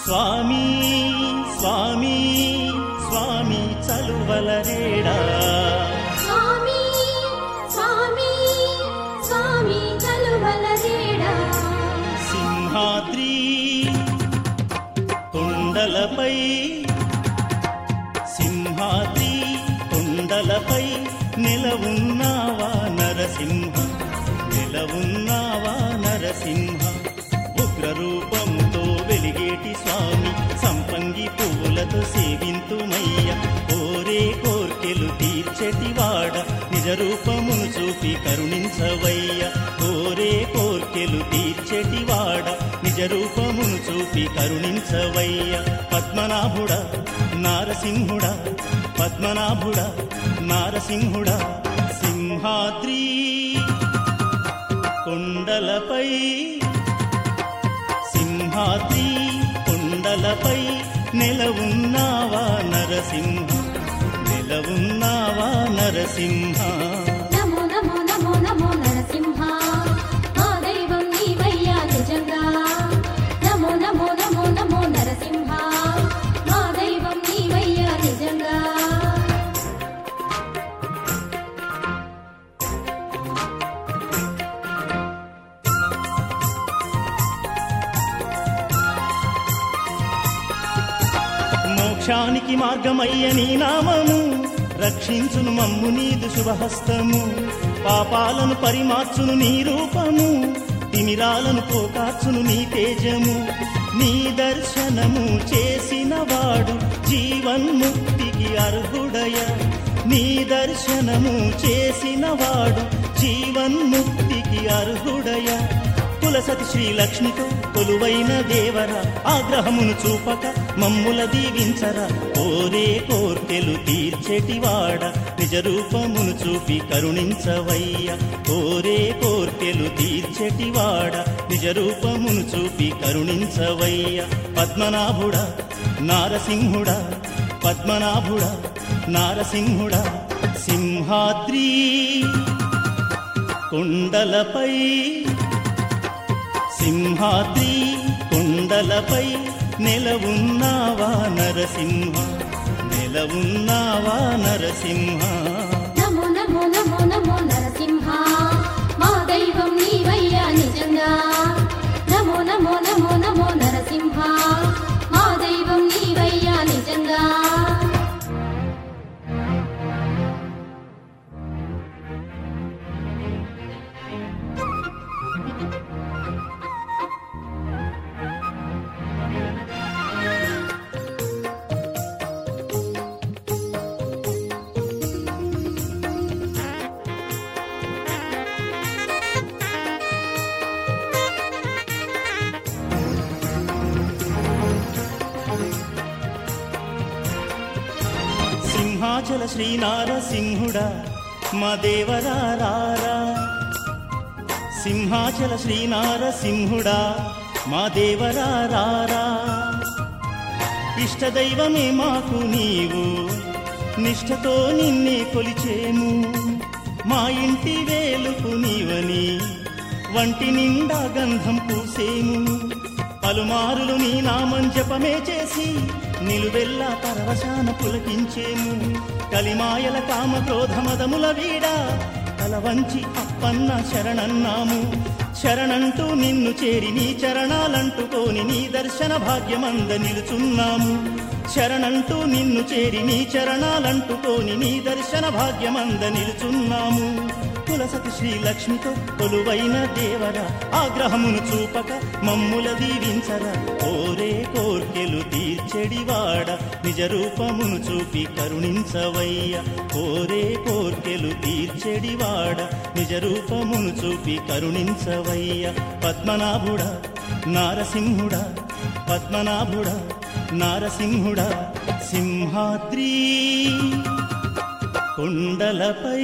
స్వామి స్వామి స్వామి చలువలరేడా స్వామి స్వామి స్వామి చలువలరేడా సింహాద్రి కొండలపై సింహాద్రి కొండలపై నిలవున్నావా నరసింహ నిలవున్నావా నరసింహ ఉగ్రరూపంతో వెలిగేటి స్వామి సంపంగి పువ్వులతో సేవింతుమయ్య కోరే కోర్కెలు తీర్చెటివాడ నిజ రూపమును చూపి కరుణించవయ్య కోరే కోర్కెలు తీర్చెటివాడ నిజ రూపమును చూపి కరుణించవయ్య పద్మనాభుడ నారసింహుడ పద్మనాభుడ నారసింహుడ సింహాద్రి కొండలపై సింహాద్రి కొండలపై నెలవున్నావా నరసింహ నెలవున్నావా నరసింహ నమో నమో నమో నమో నరసింహ మా దైవం నీవయ్యా నిజంగా నమో నమో నమో నమో నరసింహ మా దైవం నీవయ్యా నిజంగా మోక్షానికి మార్గమయ్య నీ నామము రక్షించును మమ్ము నీదు శుభహస్తము పాపాలను పరిమార్చును నీ రూపము తిమిరాలను పోకార్చును నీ తేజము నీ దర్శనము చేసిన వాడు జీవన్ముక్తికి అర్హుడయ నీ దర్శనము చేసిన వాడు జీవన్ముక్తికి అర్హుడయ కులసతి శ్రీలక్ష్మితో కొలువైన దేవర ఆగ్రహమును చూపక మమ్ముల దీవించరా కోరే కోర్కెలు తీర్చెటివాడ నిజ రూపమును చూపి కరుణించవయ్య కోరే కోర్కెలు తీర్చెటివాడ నిజ రూపమును చూపి కరుణించవయ్య పద్మనాభుడ నారసింహుడ పద్మనాభుడ నారసింహుడ సింహాద్రి కొండలపై సింహాద్రి కొండలపై నెలవున్నావా నరసింహ నెలవున్నావా నరసింహ నమో నమో నమో నమో నరసింహ మా దైవం నీవయ్యా నిజంగా నమో నమో నమో నమో నరసింహ మా దైవం నీవయ్యా నిజంగా సింహాచల శ్రీనారసింహుడా మా దేవరారా సింహాచల శ్రీనారసింహుడా మా దేవరారా ఇష్టదైవమే మాకు నీవు నిష్ఠతో నిన్నే కొలిచేము మా ఇంటి వేలుపు నీవని వంటి నిండా గంధం పూసేము పలుమారులు నీ నామం జపమే చేసి నిలువెల్లా పరవశాన పులకించేము కలిమాయల కామ క్రోధమదముల వీడా తల వంచి అప్పన్న శరణన్నాము శరణంటూ నిన్ను చేరి నీ చరణాలంటుకోని నీ దర్శన భాగ్యమంద నిలుచున్నాము శరణంటూ నిన్ను చేరి నీ చరణాలంటుకోని నీ దర్శన భాగ్యమంద నిలుచున్నాము కులసతి శ్రీలక్ష్మితో కొలువైన దేవర ఆగ్రహమును చూపక మమ్ముల దీవించరా కోరే కోర్కెలు తీర్చెడివాడ నిజ రూపమును చూపి కరుణించవయ్య కోరే కోర్కెలు తీర్చెడివాడ నిజ రూపమును చూపి కరుణించవయ్య పద్మనాభుడ నారసింహుడ పద్మనాభుడ నారసింహుడ సింహాద్రి కొండలపై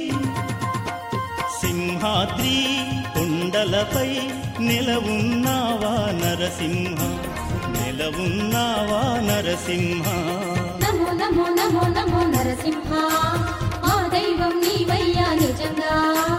సింహాద్రి కొండలపై నెలవున్నావా నరసింహ నెలవున్నావా నరసింహ నమో నమో నమో నమో నరసింహ మా దైవం నీవయ్యా నిజంగా